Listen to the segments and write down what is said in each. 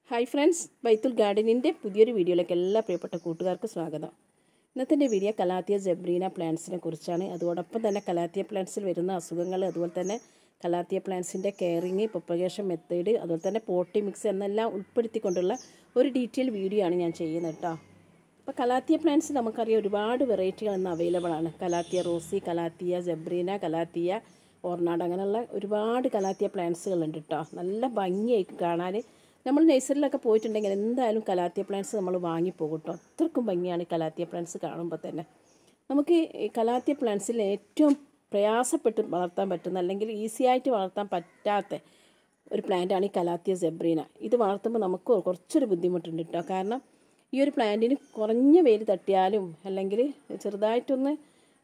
hi friends ബൈത്തുൽ ഗാർഡനിൻ്റെ പുതിയൊരു വീഡിയോയിലേക്ക് എല്ലാ പ്രിയപ്പെട്ട കൂട്ടുകാർക്കും സ്വാഗതം ഇന്നത്തെ എൻ്റെ വീഡിയോ കലാത്തിയ ജബ്രീന പ്ലാന്റ്സിനെ കുറിച്ചാണ് അതോടൊപ്പം തന്നെ കലാത്തിയ പ്ലാന്റ്സിൽ വരുന്ന അസുഖങ്ങൾ അതുപോലെ തന്നെ കലാത്തിയ പ്ലാന്റ്സിൻ്റെ കെയറിങ് പ്രൊപ്പഗേഷൻ മെത്തേഡ് അതുപോലെ തന്നെ പോട്ടി മിക്സ് എന്നെല്ലാം ഉൾപ്പെടുത്തിക്കൊണ്ടുള്ള ഒരു ഡീറ്റെയിൽ വീഡിയോ ആണ് ഞാൻ ചെയ്യുന്നത് കേട്ടോ അപ്പോൾ കലാത്തിയ പ്ലാന്റ്സ് നമുക്കറിയാം ഒരുപാട് വെറൈറ്റികൾ ഇന്ന് അവൈലബിൾ ആണ് calathea rosy calathea zebrina calathea ornata അങ്ങനെയുള്ള ഒരുപാട് കലാത്തിയ പ്ലാന്റ്സുകളുണ്ട് കേട്ടോ നല്ല ഭംഗിയായി കാണാൻ നമ്മൾ നഴ്സറിയിലൊക്കെ പോയിട്ടുണ്ടെങ്കിൽ എന്തായാലും കലാത്തിയ പ്ലാന്റ്സ് നമ്മൾ വാങ്ങിപ്പോകും കേട്ടോ അത്രക്കും ഭംഗിയാണ് കലാത്തിയ പ്ലാന്റ്സ് കാണുമ്പോൾ തന്നെ നമുക്ക് ഈ കലാത്തിയ പ്ലാന്റ്സിൽ ഏറ്റവും പ്രയാസപ്പെട്ട് വളർത്താൻ പറ്റുന്ന അല്ലെങ്കിൽ ഈസി ആയിട്ട് വളർത്താൻ പറ്റാത്ത ഒരു പ്ലാന്റാണ് ഈ കലാത്തിയ സെബ്രീന ഇത് വളർത്തുമ്പോൾ നമുക്ക് കുറച്ചൊരു ബുദ്ധിമുട്ടുണ്ട് കേട്ടോ കാരണം ഈ ഒരു പ്ലാന്റിന് കുറഞ്ഞ വെയിൽ തട്ടിയാലും അല്ലെങ്കിൽ ചെറുതായിട്ടൊന്ന്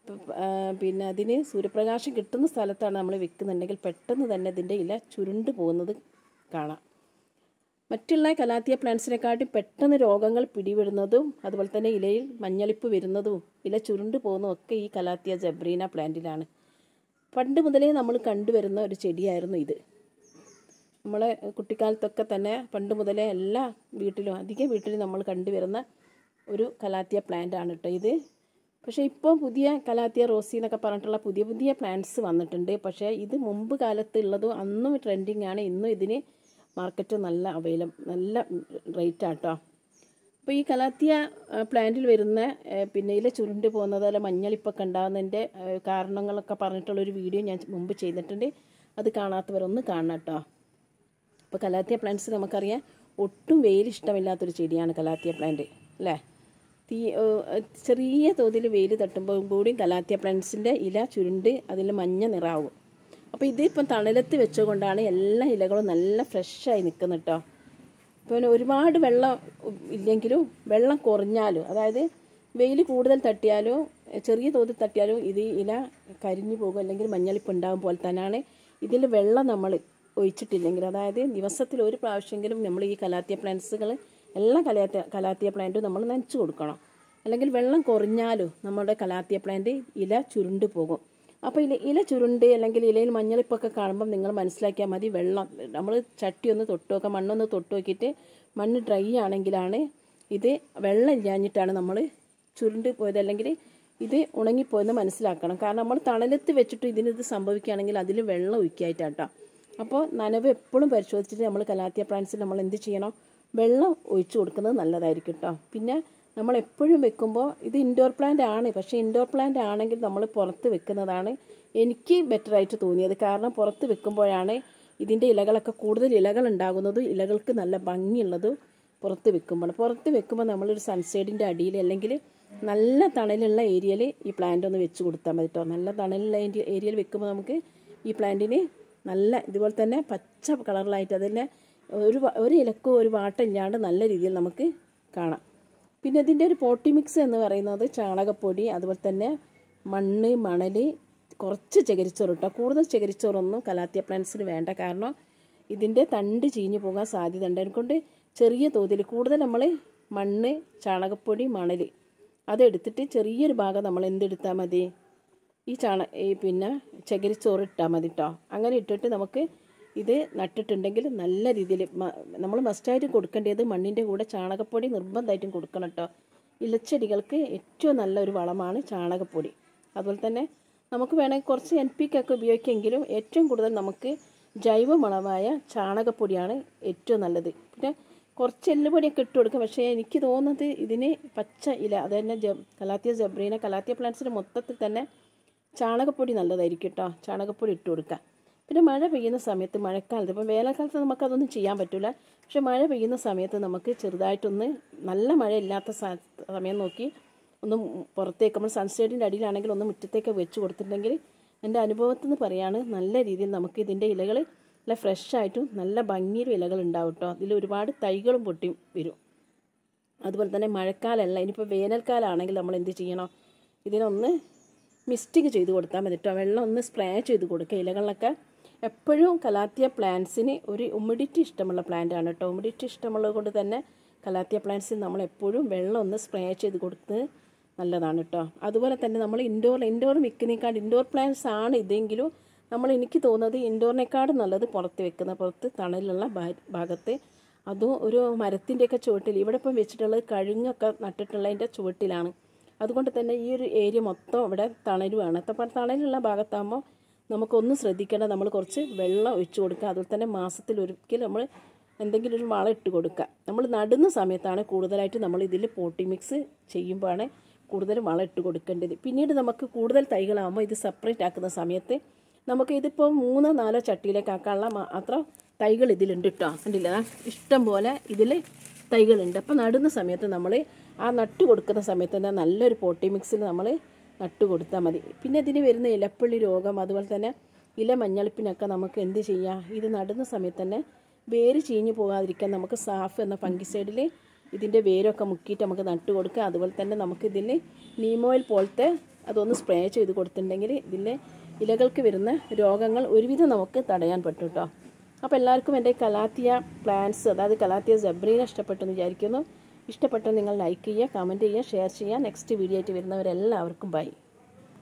പിന്നെ അതിന് സൂര്യപ്രകാശം കിട്ടുന്ന സ്ഥലത്താണ് നമ്മൾ വെക്കുന്നുണ്ടെങ്കിൽ പെട്ടെന്ന് തന്നെ ഇതിൻ്റെ ഇല ചുരുണ്ട് പോകുന്നത് കാണാം മറ്റുള്ള കലാത്തിയ പ്ലാന്റ്സിനെക്കാട്ടി പെട്ടെന്ന് രോഗങ്ങൾ പിടിവിടുന്നതും അതുപോലെ തന്നെ ഇലയിൽ മഞ്ഞളിപ്പ് വരുന്നതും ഇല ചുരുണ്ട് പോകുന്നതും ഒക്കെ ഈ കലാത്തിയ ജബ്രീന പ്ലാന്റിലാണ് പണ്ട് മുതലേ നമ്മൾ കണ്ടുവരുന്ന ഒരു ചെടിയായിരുന്നു ഇത് നമ്മളെ കുട്ടിക്കാലത്തൊക്കെ തന്നെ പണ്ട് മുതലേ എല്ലാ വീട്ടിലും അധിക വീട്ടിലും നമ്മൾ കണ്ടുവരുന്ന ഒരു കലാത്തിയ പ്ലാന്റ് ആണ് കേട്ടോ ഇത് പക്ഷേ ഇപ്പോൾ പുതിയ കലാത്തിയ റോസി എന്നൊക്കെ പറഞ്ഞിട്ടുള്ള പുതിയ പുതിയ പ്ലാന്റ്സ് വന്നിട്ടുണ്ട് പക്ഷേ ഇത് മുമ്പ് കാലത്ത് ഉള്ളതും അന്നും ട്രെൻഡിങ് ആണ് ഇന്നും ഇതിന് മാർക്കറ്റ് നല്ല അവൈലബിൾ നല്ല റേറ്റ് ആട്ടോ അപ്പോൾ ഈ കലാത്തിയ പ്ലാന്റിൽ വരുന്ന പിന്നെ ഇതിൽ ചുരുണ്ട് പോകുന്നത് അല്ല മഞ്ഞളിപ്പൊക്കെ ഉണ്ടാകുന്നതിൻ്റെ കാരണങ്ങളൊക്കെ പറഞ്ഞിട്ടുള്ളൊരു വീഡിയോ ഞാൻ മുമ്പ് ചെയ്തിട്ടുണ്ട് അത് കാണാത്തവരൊന്ന് കാണണം കേട്ടോ അപ്പോൾ കലാത്തിയ പ്ലാന്റ്സ് നമുക്കറിയാം ഒട്ടും വെയിൽ ഇഷ്ടമില്ലാത്തൊരു ചെടിയാണ് കലാത്തിയ പ്ലാന്റ് അല്ലേ തീ ചെറിയ തോതിൽ വെയിൽ തട്ടുമ്പോൾ കൂടിയും കലാത്തിയ പ്ലാന്റ്സിൻ്റെ ഇല ചുരുണ്ട് അതിൽ മഞ്ഞ നിറാവും അപ്പോൾ ഇതിപ്പം തണലത്ത് വെച്ചുകൊണ്ടാണ് എല്ലാ ഇലകളും നല്ല ഫ്രഷായി നിൽക്കുന്നത് കേട്ടോ പിന്നെ ഒരുപാട് വെള്ളം ഇല്ലെങ്കിലും വെള്ളം കുറഞ്ഞാലും അതായത് വെയിൽ കൂടുതൽ തട്ടിയാലോ ചെറിയ തോതിൽ തട്ടിയാലോ ഇത് ഇല കരിഞ്ഞു പോകും അല്ലെങ്കിൽ മഞ്ഞളിപ്പ് ഉണ്ടാകും പോലെ തന്നെയാണ് ഇതിൽ വെള്ളം നമ്മൾ ഒഴിച്ചിട്ടില്ലെങ്കിൽ അതായത് ദിവസത്തിൽ ഒരു പ്രാവശ്യമെങ്കിലും നമ്മൾ ഈ കലാത്തിയ പ്ലാന്റ്സുകൾ എല്ലാ കലാത്തിയ കലാത്തിയ പ്ലാന്റും നമ്മൾ നനച്ചു കൊടുക്കണം അല്ലെങ്കിൽ വെള്ളം കുറഞ്ഞാലും നമ്മുടെ കലാത്തിയ പ്ലാന്റ് ഇല ചുരുണ്ട് പോകും അപ്പോൾ ഇല ഇല ചുരുണ്ട് അല്ലെങ്കിൽ ഇലയിൽ മഞ്ഞളിപ്പൊക്കെ കാണുമ്പം നിങ്ങൾ മനസ്സിലാക്കിയാൽ മതി വെള്ളം നമ്മൾ ചട്ടി ഒന്ന് തൊട്ട് നോക്കാം മണ്ണൊന്ന് തൊട്ട് നോക്കിയിട്ട് മണ്ണ് ഡ്രൈ ആണെങ്കിലാണ് ഇത് വെള്ളം ഇല്ലാഞ്ഞിട്ടാണ് നമ്മൾ ചുരുണ്ട് പോയത് അല്ലെങ്കിൽ ഇത് ഉണങ്ങിപ്പോയെന്ന് മനസ്സിലാക്കണം കാരണം നമ്മൾ തണലത്ത് വെച്ചിട്ട് ഇതിനിത് സംഭവിക്കുകയാണെങ്കിൽ അതിൽ വെള്ളം ഒഴിക്കായിട്ടാട്ടോ അപ്പോൾ നനവ് എപ്പോഴും പരിശോധിച്ചിട്ട് നമ്മൾ കലാത്തിയ പ്ലാന്റ്സിൽ നമ്മൾ എന്ത് ചെയ്യണം വെള്ളം ഒഴിച്ചു കൊടുക്കുന്നത് നല്ലതായിരിക്കും കേട്ടോ പിന്നെ നമ്മൾ എപ്പോഴും വെക്കുമ്പോൾ ഇത് ഇൻഡോർ പ്ലാന്റ് ആണ് പക്ഷേ ഇൻഡോർ പ്ലാന്റ് ആണെങ്കിൽ നമ്മൾ പുറത്ത് വെക്കുന്നതാണ് എനിക്ക് ബെറ്റർ ആയിട്ട് തോന്നിയത് കാരണം പുറത്ത് വെക്കുമ്പോഴാണ് ഇതിൻ്റെ ഇലകളൊക്കെ കൂടുതൽ ഇലകൾ ഉണ്ടാകുന്നതും ഇലകൾക്ക് നല്ല ഭംഗിയുള്ളതും പുറത്ത് വെക്കുമ്പോൾ പുറത്ത് വെക്കുമ്പോൾ നമ്മളൊരു സൺസൈഡിൻ്റെ അടിയിൽ അല്ലെങ്കിൽ നല്ല തണലുള്ള ഏരിയയിൽ ഈ പ്ലാന്റ് ഒന്ന് വെച്ച് കൊടുത്താൽ മതി കേട്ടോ നല്ല തണലുള്ള ഏരിയയിൽ വെക്കുമ്പോൾ നമുക്ക് ഈ പ്ലാന്റിന് നല്ല ഇതുപോലെ തന്നെ പച്ച കളറിലായിട്ട് അതിനെ ഒരു ഒരു ഇലക്കും ഒരു വാട്ടില്ലാണ്ട് നല്ല രീതിയിൽ നമുക്ക് കാണാം പിന്നെ ഇതിൻ്റെ ഒരു പോട്ടി മിക്സ് എന്ന് പറയുന്നത് ചാണകപ്പൊടി അതുപോലെ തന്നെ മണ്ണ് മണൽ കുറച്ച് ചകിരിച്ചോറ് കേട്ടോ കൂടുതൽ ചകിരിച്ചോറൊന്നും കലാത്തിയ പ്ലാന്റ്സിന് വേണ്ട കാരണം ഇതിൻ്റെ തണ്ട് ചീഞ്ഞു പോകാൻ സാധ്യത ഉണ്ട് അതുകൊണ്ട് ചെറിയ തോതിൽ കൂടുതൽ നമ്മൾ മണ്ണ് ചാണകപ്പൊടി മണൽ അതെടുത്തിട്ട് ചെറിയൊരു ഭാഗം നമ്മൾ എന്തെടുത്താൽ മതി ഈ ചാണ ഈ പിന്നെ ചകിരിച്ചോറ് ഇട്ടാൽ മതി കേട്ടോ അങ്ങനെ ഇട്ടിട്ട് നമുക്ക് ഇത് നട്ടിട്ടുണ്ടെങ്കിൽ നല്ല രീതിയിൽ നമ്മൾ മസ്റ്റായിട്ട് കൊടുക്കേണ്ടത് മണ്ണിൻ്റെ കൂടെ ചാണകപ്പൊടി നിർബന്ധമായിട്ടും കൊടുക്കണം കേട്ടോ ഇലച്ചെടികൾക്ക് ഏറ്റവും നല്ല ഒരു വളമാണ് ചാണകപ്പൊടി അതുപോലെ തന്നെ നമുക്ക് വേണമെങ്കിൽ കുറച്ച് എൻ പി ഒക്കെ ഉപയോഗിക്കുമെങ്കിലും ഏറ്റവും കൂടുതൽ നമുക്ക് ജൈവ വളമായ ചാണകപ്പൊടിയാണ് ഏറ്റവും നല്ലത് പിന്നെ കുറച്ച് എല്ലുപൊടിയൊക്കെ ഇട്ട് കൊടുക്കും പക്ഷേ എനിക്ക് തോന്നുന്നത് ഇതിന് പച്ച ഇല അത് തന്നെ ജ കലാത്തിയ ജബ്രീന കലാത്തിയ പ്ലാന്റ്സിൻ്റെ മൊത്തത്തിൽ തന്നെ ചാണകപ്പൊടി നല്ലതായിരിക്കും കേട്ടോ ചാണകപ്പൊടി ഇട്ട് കൊടുക്കുക പിന്നെ മഴ പെയ്യുന്ന സമയത്ത് മഴക്കാലത്ത് ഇപ്പം വേനൽക്കാലത്ത് നമുക്കതൊന്നും ചെയ്യാൻ പറ്റില്ല പക്ഷെ മഴ പെയ്യുന്ന സമയത്ത് നമുക്ക് ചെറുതായിട്ടൊന്ന് നല്ല മഴ ഇല്ലാത്ത സമയം നോക്കി ഒന്ന് പുറത്തേക്ക് നമ്മൾ സൺസൈഡിൻ്റെ അടിയിലാണെങ്കിൽ ഒന്ന് മുറ്റത്തേക്ക് വെച്ച് കൊടുത്തിട്ടുണ്ടെങ്കിൽ എൻ്റെ അനുഭവത്തിൽ നിന്ന് പറയാണ് നല്ല രീതിയിൽ നമുക്ക് ഇതിൻ്റെ ഇലകൾ നല്ല ഫ്രഷായിട്ടും നല്ല ഭംഗിയിലും ഇലകൾ ഉണ്ടാവും കേട്ടോ ഇതിൽ ഒരുപാട് തൈകളും പൊട്ടി വരും അതുപോലെ തന്നെ മഴക്കാലമല്ല ഇനിയിപ്പോൾ വേനൽക്കാലമാണെങ്കിൽ നമ്മൾ എന്ത് ചെയ്യണം ഇതിനൊന്ന് മിസ്റ്റിങ് ചെയ്ത് കൊടുത്താൽ മതി കേട്ടോ വെള്ളം ഒന്ന് സ്പ്രേ ചെയ്ത് കൊടുക്കുക ഇലകളിലൊക്കെ എപ്പോഴും കലാത്തിയ പ്ലാന്റ്സിന് ഒരു ഉമിഡിറ്റി ഇഷ്ടമുള്ള പ്ലാന്റ് ആണ് കേട്ടോ ഉമിഡിറ്റി ഇഷ്ടമുള്ളത് കൊണ്ട് തന്നെ കലാത്തിയ പ്ലാന്റ്സിന് നമ്മൾ എപ്പോഴും വെള്ളം ഒന്ന് സ്പ്രേ ചെയ്ത് കൊടുത്ത് നല്ലതാണ് കേട്ടോ അതുപോലെ തന്നെ നമ്മൾ ഇൻഡോർ ഇൻഡോർ വിൽക്കുന്നേക്കാൾ ഇൻഡോർ പ്ലാന്റ്സ് ആണ് ഇതെങ്കിലും നമ്മൾ എനിക്ക് തോന്നുന്നത് ഇൻഡോറിനേക്കാളും നല്ലത് പുറത്ത് വെക്കുന്ന പുറത്ത് തണലുള്ള ഭാഗത്ത് അതും ഒരു മരത്തിൻ്റെയൊക്കെ ചുവട്ടിൽ ഇവിടെ ഇപ്പം വെച്ചിട്ടുള്ളത് കഴുങ്ങൊക്കെ നട്ടിട്ടുള്ളതിൻ്റെ ചുവട്ടിലാണ് അതുകൊണ്ട് തന്നെ ഈ ഒരു ഏരിയ മൊത്തം ഇവിടെ തണലുമാണ് അപ്പം തണലുള്ള ഭാഗത്താകുമ്പോൾ നമുക്കൊന്നും ശ്രദ്ധിക്കേണ്ട നമ്മൾ കുറച്ച് വെള്ളം ഒഴിച്ചു കൊടുക്കുക അതുപോലെ തന്നെ മാസത്തിൽ ഒരിക്കൽ നമ്മൾ എന്തെങ്കിലും ഒരു വളം ഇട്ട് കൊടുക്കുക നമ്മൾ നടുന്ന സമയത്താണ് കൂടുതലായിട്ട് നമ്മൾ ഇതിൽ പോട്ടി മിക്സ് ചെയ്യുമ്പോഴാണ് കൂടുതൽ വളം ഇട്ട് കൊടുക്കേണ്ടത് പിന്നീട് നമുക്ക് കൂടുതൽ തൈകളാകുമ്പോൾ ഇത് സെപ്പറേറ്റ് ആക്കുന്ന സമയത്ത് നമുക്ക് ഇതിപ്പോൾ മൂന്നോ നാലോ ചട്ടിയിലേക്ക് ആക്കാനുള്ള മാത്രം തൈകൾ ഇതിലുണ്ട് കേട്ടോ കണ്ടില്ല ഇഷ്ടം പോലെ ഇതിൽ തൈകളുണ്ട് അപ്പോൾ നടുന്ന സമയത്ത് നമ്മൾ ആ നട്ട് കൊടുക്കുന്ന സമയത്ത് തന്നെ നല്ലൊരു പോട്ടി മിക്സിൽ നമ്മൾ നട്ട് കൊടുത്താൽ മതി പിന്നെ ഇതിന് വരുന്ന ഇലപ്പള്ളി രോഗം അതുപോലെ തന്നെ ഇല മഞ്ഞളിപ്പിനൊക്കെ നമുക്ക് എന്ത് ചെയ്യാം ഇത് നടുന്ന സമയത്ത് തന്നെ വേര് ചീഞ്ഞു പോകാതിരിക്കാൻ നമുക്ക് സാഫ് എന്ന ഫംഗിസൈഡിൽ ഇതിൻ്റെ വേരൊക്കെ മുക്കിയിട്ട് നമുക്ക് നട്ട് കൊടുക്കുക അതുപോലെ തന്നെ നമുക്ക് ഇതിൽ നീമോയിൽ പോലത്തെ അതൊന്ന് സ്പ്രേ ചെയ്ത് കൊടുത്തിട്ടുണ്ടെങ്കിൽ ഇതിൻ്റെ ഇലകൾക്ക് വരുന്ന രോഗങ്ങൾ ഒരുവിധം നമുക്ക് തടയാൻ പറ്റും കേട്ടോ അപ്പോൾ എല്ലാവർക്കും എൻ്റെ കലാത്തിയ പ്ലാന്റ്സ് അതായത് കലാത്തിയ ജബ്രീനെ ഇഷ്ടപ്പെട്ടെന്ന് വിചാരിക്കുന്നു ഇഷ്ടപ്പെട്ട നിങ്ങൾ ലൈക്ക് ചെയ്യുക കമൻറ്റ് ചെയ്യുക ഷെയർ ചെയ്യുക നെക്സ്റ്റ് വീഡിയോ ആയിട്ട് വരുന്നവരെല്ലാവർക്കും ബൈ